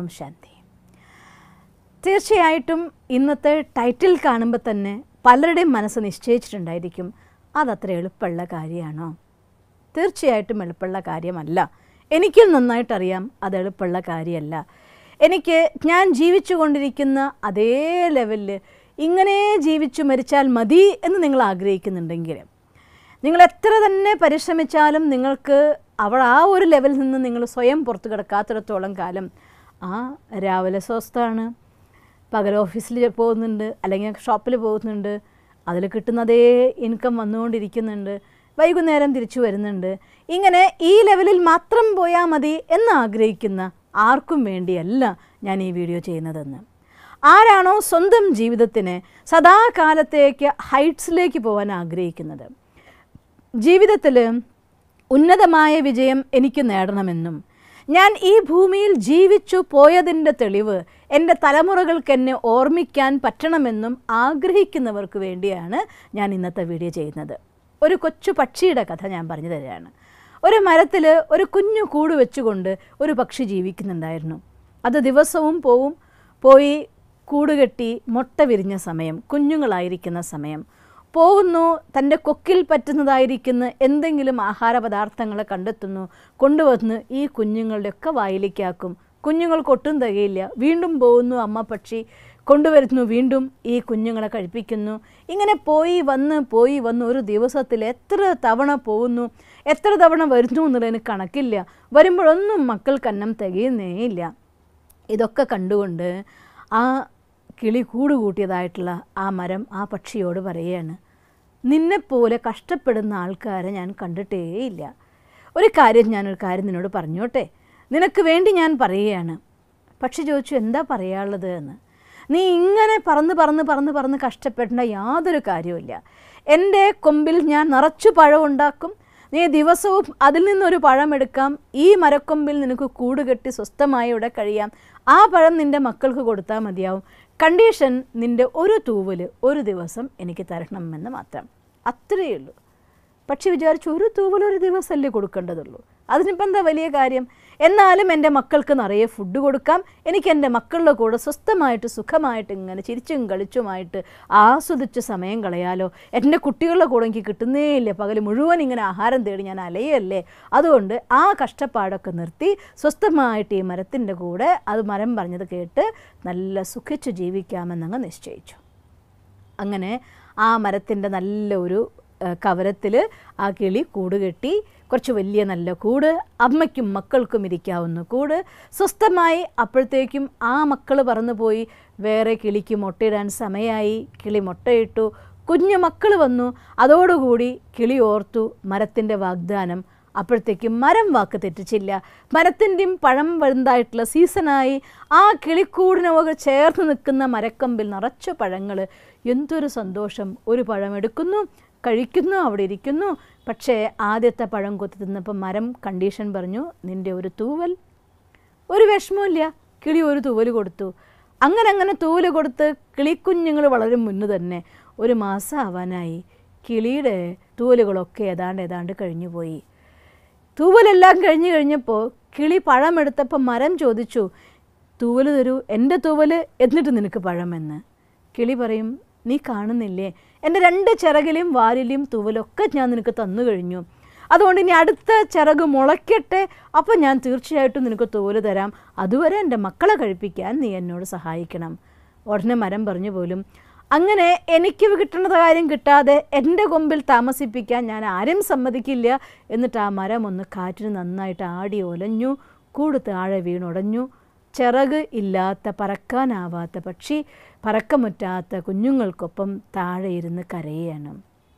ഓം ശാന്തി തീർച്ചയായിട്ടും ഇന്നത്തെ ടൈറ്റിൽ കാണുമ്പോൾ തന്നെ പലരുടെയും മനസ്സ് നിശ്ചയിച്ചിട്ടുണ്ടായിരിക്കും അതത്ര എളുപ്പമുള്ള കാര്യമാണോ തീർച്ചയായിട്ടും എളുപ്പമുള്ള കാര്യമല്ല എനിക്കും നന്നായിട്ടറിയാം അത് എളുപ്പമുള്ള കാര്യമല്ല എനിക്ക് ഞാൻ ജീവിച്ചു കൊണ്ടിരിക്കുന്ന അതേ ലെവലിൽ ഇങ്ങനെ ജീവിച്ചു മരിച്ചാൽ മതി എന്ന് നിങ്ങൾ ആഗ്രഹിക്കുന്നുണ്ടെങ്കിൽ നിങ്ങൾ എത്ര തന്നെ പരിശ്രമിച്ചാലും നിങ്ങൾക്ക് അവൾ ആ ഒരു ലെവലിൽ നിന്ന് നിങ്ങൾ സ്വയം പുറത്തു കിടക്കാത്തിടത്തോളം കാലം ആ രാവിലെ സ്വസ്ഥമാണ് പകൽ ഓഫീസിൽ പോകുന്നുണ്ട് അല്ലെങ്കിൽ ഷോപ്പിൽ പോകുന്നുണ്ട് അതിൽ കിട്ടുന്ന അതേ ഇൻകം വന്നുകൊണ്ടിരിക്കുന്നുണ്ട് വൈകുന്നേരം തിരിച്ചു വരുന്നുണ്ട് ഇങ്ങനെ ഈ ലെവലിൽ മാത്രം പോയാൽ മതി എന്ന് ആഗ്രഹിക്കുന്ന ആർക്കും വേണ്ടിയല്ല ഞാൻ ഈ വീഡിയോ ചെയ്യുന്നതെന്ന് ആരാണോ സ്വന്തം ജീവിതത്തിന് സദാകാലത്തേക്ക് ഹൈറ്റ്സിലേക്ക് പോകാൻ ആഗ്രഹിക്കുന്നത് ജീവിതത്തിൽ ഉന്നതമായ വിജയം എനിക്ക് നേടണമെന്നും ഞാൻ ഈ ഭൂമിയിൽ ജീവിച്ചു പോയതിൻ്റെ തെളിവ് എൻ്റെ തലമുറകൾക്ക് എന്നെ ഓർമ്മിക്കാൻ പറ്റണമെന്നും ആഗ്രഹിക്കുന്നവർക്ക് വേണ്ടിയാണ് ഞാൻ ഇന്നത്തെ വീഡിയോ ചെയ്യുന്നത് ഒരു കൊച്ചു പക്ഷിയുടെ കഥ ഞാൻ പറഞ്ഞു തരികയാണ് ഒരു മരത്തിൽ ഒരു കുഞ്ഞു കൂട് വെച്ചുകൊണ്ട് ഒരു പക്ഷി ജീവിക്കുന്നുണ്ടായിരുന്നു അത് ദിവസവും പോവും പോയി കൂടുകെട്ടി മുട്ട വിരിഞ്ഞ സമയം കുഞ്ഞുങ്ങളായിരിക്കുന്ന സമയം പോകുന്നു തൻ്റെ കൊക്കിൽ പറ്റുന്നതായിരിക്കുന്ന എന്തെങ്കിലും ആഹാര പദാർത്ഥങ്ങൾ കണ്ടെത്തുന്നു കൊണ്ടുവന്ന് ഈ കുഞ്ഞുങ്ങളുടെയൊക്കെ വായിലേക്കാക്കും കുഞ്ഞുങ്ങൾക്ക് ഒട്ടും തികയില്ല വീണ്ടും പോകുന്നു അമ്മ പക്ഷി കൊണ്ടുവരുന്നു വീണ്ടും ഈ കുഞ്ഞുങ്ങളെ കഴിപ്പിക്കുന്നു ഇങ്ങനെ പോയി വന്ന് പോയി വന്ന് ഒരു ദിവസത്തിൽ എത്ര തവണ പോകുന്നു എത്ര തവണ വരുന്നു എന്നുള്ളതിന് കണക്കില്ല വരുമ്പോഴൊന്നും മക്കൾക്ക് അന്നം തികയുന്നേയില്ല ഇതൊക്കെ കണ്ടുകൊണ്ട് ആ കിളി കൂട് കൂട്ടിയതായിട്ടുള്ള ആ മരം ആ പക്ഷിയോട് പറയുകയാണ് നിന്നെപ്പോലെ കഷ്ടപ്പെടുന്ന ആൾക്കാരെ ഞാൻ കണ്ടിട്ടേയില്ല ഒരു കാര്യം ഞാനൊരു കാര്യം നിന്നോട് പറഞ്ഞോട്ടെ നിനക്ക് വേണ്ടി ഞാൻ പറയുകയാണ് പക്ഷി ചോദിച്ചു എന്താ പറയാനുള്ളത് എന്ന് നീ ഇങ്ങനെ പറന്ന് പറന്ന് പറന്ന് പറന്ന് കഷ്ടപ്പെടേണ്ട യാതൊരു കാര്യവുമില്ല എൻ്റെ കൊമ്പിൽ ഞാൻ നിറച്ചു പഴം ഉണ്ടാക്കും നീ ദിവസവും അതിൽ നിന്നൊരു പഴം എടുക്കാം ഈ മരക്കൊമ്പിൽ നിനക്ക് കൂട് കെട്ടി സ്വസ്ഥമായി ഇവിടെ കഴിയാം ആ പഴം നിൻ്റെ മക്കൾക്ക് കൊടുത്താൽ മതിയാവും കണ്ടീഷൻ നിൻ്റെ ഒരു തൂവൽ ഒരു ദിവസം എനിക്ക് തരണമെന്ന് മാത്രം അത്രയേ ഉള്ളൂ പക്ഷെ വിചാരിച്ചു ഒരു തൂവൽ ഒരു ദിവസമല്ലേ കൊടുക്കേണ്ടതുള്ളൂ അതിനിപ്പോൾ എന്താ വലിയ കാര്യം എന്നാലും എൻ്റെ മക്കൾക്ക് നിറയെ ഫുഡ് കൊടുക്കാം എനിക്ക് എൻ്റെ മക്കളുടെ കൂടെ സ്വസ്ഥമായിട്ട് സുഖമായിട്ട് ഇങ്ങനെ ചിരിച്ചും കളിച്ചുമായിട്ട് ആസ്വദിച്ച് സമയം കളയാലോ എൻ്റെ കുട്ടികളുടെ കൂടെ എനിക്ക് കിട്ടുന്നേ ഇല്ല പകൽ മുഴുവൻ ഇങ്ങനെ ആഹാരം തേടി ഞാൻ അലയല്ലേ അതുകൊണ്ട് ആ കഷ്ടപ്പാടൊക്കെ നിർത്തി സ്വസ്ഥമായിട്ട് ഈ മരത്തിൻ്റെ കൂടെ അത് മരം പറഞ്ഞത് കേട്ട് നല്ല സുഖിച്ച് ജീവിക്കാമെന്നങ്ങ് നിശ്ചയിച്ചു അങ്ങനെ ആ മരത്തിൻ്റെ നല്ല ഒരു കവരത്തിൽ ആ കിളി കൂട് കെട്ടി കുറച്ച് വലിയ നല്ല കൂട് അമ്മയ്ക്കും മക്കൾക്കും ഇരിക്കാവുന്ന കൂട് സ്വസ്ഥമായി അപ്പോഴത്തേക്കും ആ മക്കൾ പറന്നുപോയി വേറെ കിളിക്ക് മുട്ടയിടാൻ സമയമായി കിളി മുട്ടയിട്ടു കുഞ്ഞു മക്കൾ വന്നു അതോടുകൂടി കിളി ഓർത്തു മരത്തിൻ്റെ വാഗ്ദാനം അപ്പോഴത്തേക്കും മരം വാക്ക് തെറ്റിച്ചില്ല മരത്തിൻ്റെയും പഴം വലുതായിട്ടുള്ള സീസണായി ആ കിളിക്കൂടിനോട് ചേർന്ന് നിൽക്കുന്ന മരക്കമ്പിൽ നിറച്ച പഴങ്ങൾ എന്തൊരു സന്തോഷം ഒരു പഴം എടുക്കുന്നു കഴിക്കുന്നു അവിടെ ഇരിക്കുന്നു പക്ഷേ ആദ്യത്തെ പഴം കൊത്തി തിന്നപ്പോൾ മരം കണ്ടീഷൻ പറഞ്ഞു നിൻ്റെ ഒരു തൂവൽ ഒരു വിഷമമില്ല കിളി ഒരു തൂവൽ കൊടുത്തു അങ്ങനെ അങ്ങനെ തൂവൽ കൊടുത്ത് കിളിക്കുഞ്ഞുങ്ങൾ വളരെ മുന്നു തന്നെ ഒരു മാസം ആവാനായി കിളിയുടെ തൂവലുകളൊക്കെ ഏതാണ്ട് ഏതാണ്ട് കഴിഞ്ഞു പോയി തൂവലെല്ലാം കഴിഞ്ഞു കഴിഞ്ഞപ്പോൾ കിളി പഴം എടുത്തപ്പോൾ മരം ചോദിച്ചു തൂവൽ തരൂ എൻ്റെ തൂവൽ എന്നിട്ട് നിനക്ക് പഴമെന്ന് കിളി പറയും നീ കാണുന്നില്ലേ എൻ്റെ രണ്ട് ചിറകിലും വാലിലും തൂവലൊക്കെ ഞാൻ നിനക്ക് തന്നു കഴിഞ്ഞു അതുകൊണ്ട് ഇനി അടുത്ത ചിറക് മുളയ്ക്കട്ടെ അപ്പം ഞാൻ തീർച്ചയായിട്ടും നിനക്ക് തൂവൽ തരാം അതുവരെ എൻ്റെ മക്കളെ കഴിപ്പിക്കാൻ നീ എന്നോട് സഹായിക്കണം ഉടനെ മരം പറഞ്ഞു പോലും അങ്ങനെ എനിക്ക് കിട്ടുന്ന കാര്യം കിട്ടാതെ എൻ്റെ കൊമ്പിൽ താമസിപ്പിക്കാൻ ഞാൻ ആരും സമ്മതിക്കില്ല എന്നിട്ട് ആ മരം ഒന്ന് കാറ്റിന് നന്നായിട്ട് ആടി ഒലഞ്ഞു കൂട് താഴെ വീണുടഞ്ഞു ചിറക് ഇല്ലാത്ത പറക്കാനാവാത്ത പക്ഷി പറക്കമുറ്റാത്ത കുഞ്ഞുങ്ങൾക്കൊപ്പം താഴെ ഇരുന്ന് കരയാണ്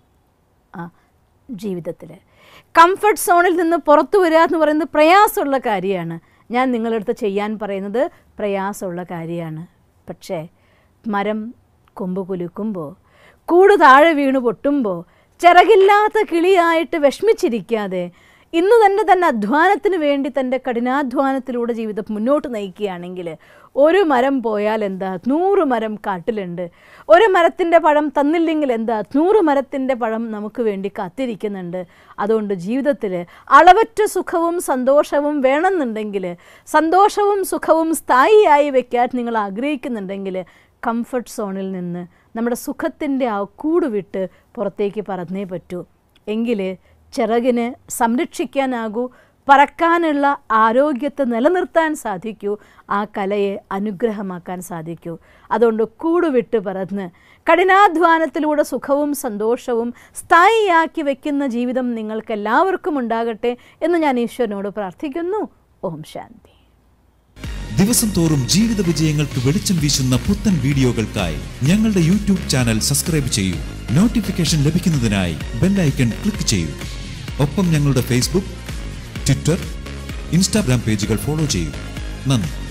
ആ ജീവിതത്തിൽ കംഫർട്ട് സോണിൽ നിന്ന് പുറത്തു വരിക എന്ന് പറയുന്നത് പ്രയാസമുള്ള കാര്യമാണ് ഞാൻ നിങ്ങളടുത്ത് ചെയ്യാൻ പറയുന്നത് പ്രയാസമുള്ള കാര്യമാണ് പക്ഷേ മരം കൊമ്പ് കുലുക്കുമ്പോൾ കൂട് താഴെ വീണ് പൊട്ടുമ്പോൾ ചിറകില്ലാത്ത കിളിയായിട്ട് വിഷമിച്ചിരിക്കാതെ ഇന്ന് തന്നെ തന്നെ അധ്വാനത്തിന് വേണ്ടി തൻ്റെ കഠിനാധ്വാനത്തിലൂടെ ജീവിതം മുന്നോട്ട് നയിക്കുകയാണെങ്കിൽ ഒരു മരം പോയാൽ എന്താ നൂറ് മരം കാട്ടിലുണ്ട് ഒരു മരത്തിൻ്റെ പഴം തന്നില്ലെങ്കിൽ എന്താ നൂറ് മരത്തിൻ്റെ പഴം നമുക്ക് വേണ്ടി കാത്തിരിക്കുന്നുണ്ട് അതുകൊണ്ട് ജീവിതത്തിൽ അളവറ്റ സുഖവും സന്തോഷവും വേണമെന്നുണ്ടെങ്കിൽ സന്തോഷവും സുഖവും സ്ഥായിയായി വെക്കാൻ നിങ്ങൾ ആഗ്രഹിക്കുന്നുണ്ടെങ്കിൽ കംഫർട്ട് സോണിൽ നിന്ന് നമ്മുടെ സുഖത്തിൻ്റെ ആ കൂട് വിട്ട് പുറത്തേക്ക് പറന്നേ പറ്റൂ എങ്കിൽ ചിറകിന് സംരക്ഷിക്കാനാകൂ പറക്കാനുള്ള ആരോഗ്യത്തെ നിലനിർത്താൻ സാധിക്കൂ ആ കലയെ അനുഗ്രഹമാക്കാൻ സാധിക്കൂ അതുകൊണ്ട് കൂടുവിട്ട് പറന്ന് കഠിനാധ്വാനത്തിലൂടെ സുഖവും സന്തോഷവും സ്ഥായിയാക്കി വയ്ക്കുന്ന ജീവിതം നിങ്ങൾക്ക് എല്ലാവർക്കും ഉണ്ടാകട്ടെ എന്ന് ഞാൻ ഈശ്വരനോട് പ്രാർത്ഥിക്കുന്നു ഓം ശാന്തി ദിവസം തോറും ജീവിത വിജയങ്ങൾക്ക് വെളിച്ചം വീശുന്ന പുത്തൻ വീഡിയോകൾക്കായി ഞങ്ങളുടെ യൂട്യൂബ് ചാനൽ സബ്സ്ക്രൈബ് ചെയ്യൂ നോട്ടിഫിക്കേഷൻ ലഭിക്കുന്നതിനായി ബെല്ലൈക്കൺ ക്ലിക്ക് ചെയ്യൂ ഒപ്പം ഞങ്ങളുടെ ഫേസ്ബുക്ക് ട്വിറ്റർ ഇൻസ്റ്റാഗ്രാം പേജുകൾ ഫോളോ ചെയ്യൂ നന്ദി